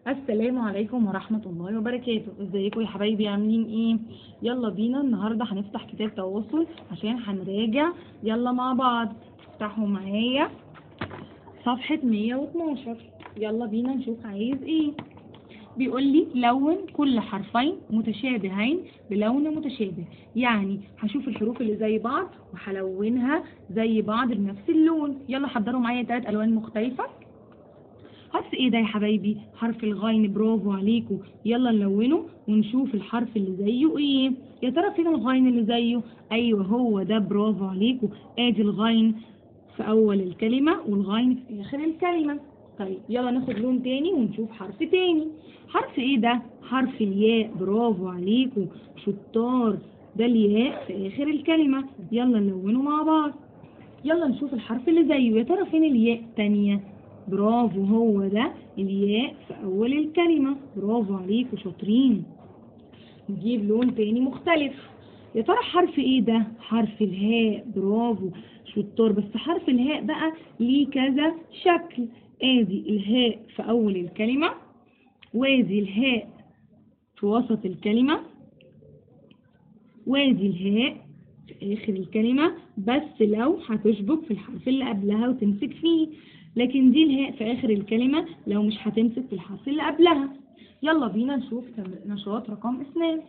السلام عليكم ورحمة الله وبركاته ازيكم يا حبايبي عاملين ايه يلا بينا النهاردة هنفتح كتاب تواصل عشان هنراجع يلا مع بعض افتحوا معايا صفحة 112 يلا بينا نشوف عايز ايه بيقول لي لون كل حرفين متشابهين بلون متشابه يعني هشوف الحروف اللي زي بعض وهلونها زي بعض بنفس اللون يلا حضروا معايا ثلاث الوان مختلفة حرف ايه ده يا حبايبي حرف الغين برافو عليكم يلا نلونه ونشوف الحرف اللي زيه ايه يا ترى فين الغين اللي زيه ايوه هو ده برافو عليكم ادي الغين في اول الكلمة والغين في اخر الكلمة طيب يلا ناخد لون تاني ونشوف حرف تاني حرف ايه ده حرف الياء برافو عليكم شطار ده الياء في اخر الكلمة يلا نلونه مع بعض يلا نشوف الحرف اللي زيه يا ترى فين الياء التانية برافو هو ده الياء في أول الكلمة برافو عليكم شاطرين نجيب لون تاني مختلف يا ترى حرف ايه ده حرف الهاء برافو شطار بس حرف الهاء بقى ليه كذا شكل ادي الهاء في أول الكلمة وادي الهاء في وسط الكلمة وادي الهاء في آخر الكلمة بس لو هتشبك في الحرف اللي قبلها وتمسك فيه لكن دي الهاء في آخر الكلمة لو مش هتمسك في الحرف اللي قبلها يلا بينا نشوف نشاط رقم اثنين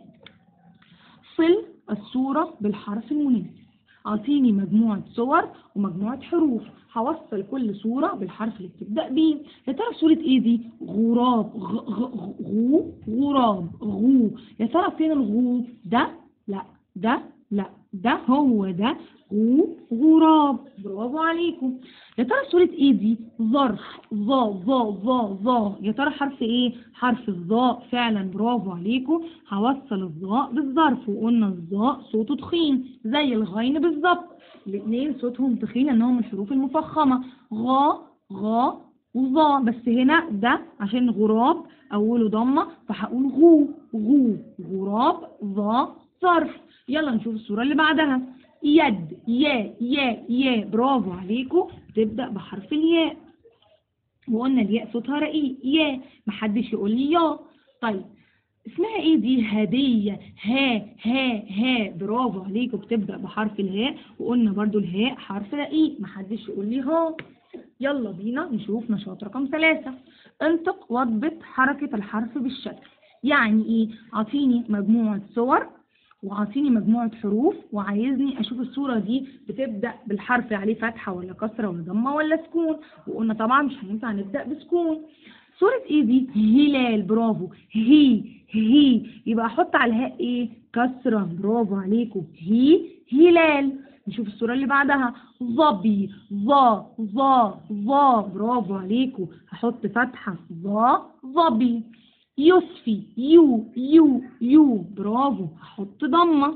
صل الصورة بالحرف المناسب أعطيني مجموعة صور ومجموعة حروف هوصل كل صورة بالحرف اللي بتبدأ بيه يا ترى صورة ايه دي غراب غ غ غو غراب غو يا ترى فين الغو ده لا ده لا ده هو ده غو غراب برافو عليكم يا ترى صورة ايه دي ظرف ظا ظا ظا ظا يا ترى حرف ايه حرف الظاء فعلا برافو عليكم هوصل الظاء بالظرف وقلنا الظاء صوته تخين زي الغين بالظبط الاثنين صوتهم تخين لانهم الحروف المفخمة غا غا وظا بس هنا ده عشان غراب اوله ضمة فهقول غو غو غراب ظا ظرف يلا نشوف الصورة اللي بعدها يد يا يا يا برافو عليكم تبدأ بحرف الياء وقلنا الياء صوتها رقيق يا محدش يقول لي يا طيب اسمها ايه دي هدية ها ها ها برافو عليكم بتبدأ بحرف الهاء وقلنا برضو الهاء حرف رقيق محدش يقول لي ها يلا بينا نشوف نشاط رقم ثلاثة انطق واضبط حركة الحرف بالشكل يعني ايه اعطيني مجموعة صور وعاطيني مجموعة حروف وعايزني أشوف الصورة دي بتبدأ بالحرف عليه فتحة ولا كسرة ولا ضمة ولا سكون وقلنا طبعا مش هينفع نبدأ بسكون صورة ايه دي؟ هلال برافو هي هي يبقى أحط على الهاء ايه؟ كسرة برافو عليكم هي هلال نشوف الصورة اللي بعدها ظبي ظا ظا ظا برافو عليكم هحط فتحة ظا ظبي يصفي يو يو يو برافو هحط ضمة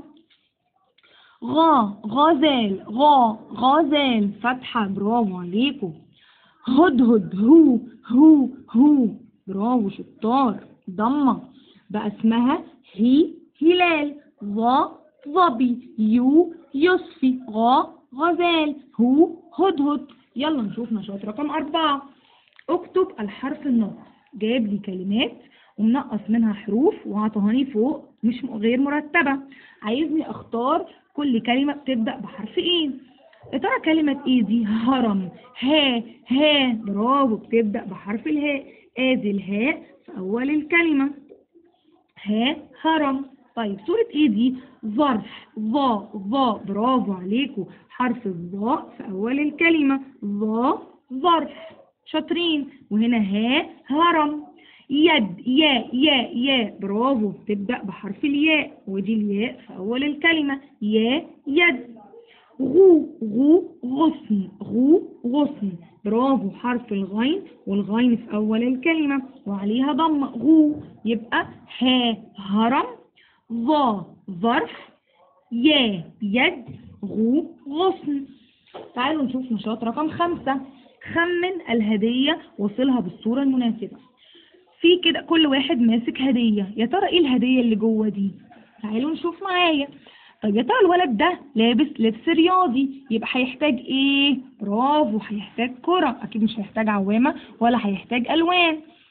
غا غزال غا غزال فتحة برافو عليكم هدهد هو هو هو برافو شطار ضمة بقى اسمها هي هلال ظا ظبي يو يصفي غا غزال هو هدهد يلا نشوف نشاط رقم أربعة اكتب الحرف الناقص جايب لي كلمات ومنقص منها حروف وعطهاني فوق مش غير مرتبة عايزني اختار كل كلمة بتبدأ بحرف ايه يا ترى كلمة ايه دي هرم ها ها برافو بتبدأ بحرف الهاء ادي الهاء في اول الكلمة ها هرم طيب صورة ايه دي ظرف ظا ظا برافو عليكم حرف الظاء في اول الكلمة ظا ظرف شاطرين وهنا ها هرم يد يا يا يا برافو تبدأ بحرف الياء ودي الياء في أول الكلمة يا يد غو غو غصن غو غصن برافو حرف الغين والغين في أول الكلمة وعليها ضمة غو يبقى ها هرم ظا ظرف يا يد غو غصن تعالوا نشوف نشاط رقم خمسة خمن الهدية وصلها بالصورة المناسبة في كده كل واحد ماسك هدية يا ترى ايه الهدية اللي جوه دي تعالوا نشوف معايا طيب يا ترى الولد ده لابس لبس رياضي يبقى هيحتاج ايه برافو هيحتاج كرة اكيد مش هيحتاج عوامة ولا هيحتاج الوان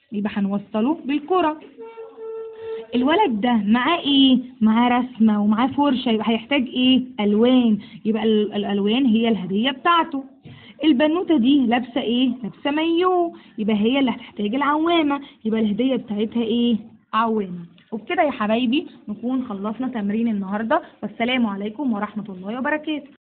يبقى هنوصله بالكرة الولد ده معاه ايه معاه رسمة ومعاه فرشة يبقى هيحتاج ايه الوان يبقى ال- الالوان هي الهدية بتاعته البنوتة دي لابسة ايه لابسة مايو يبقى هي اللي هتحتاج العوامة يبقى الهدية بتاعتها ايه عوامة وبكده يا حبايبي نكون خلصنا تمرين النهاردة والسلام عليكم ورحمة الله وبركاته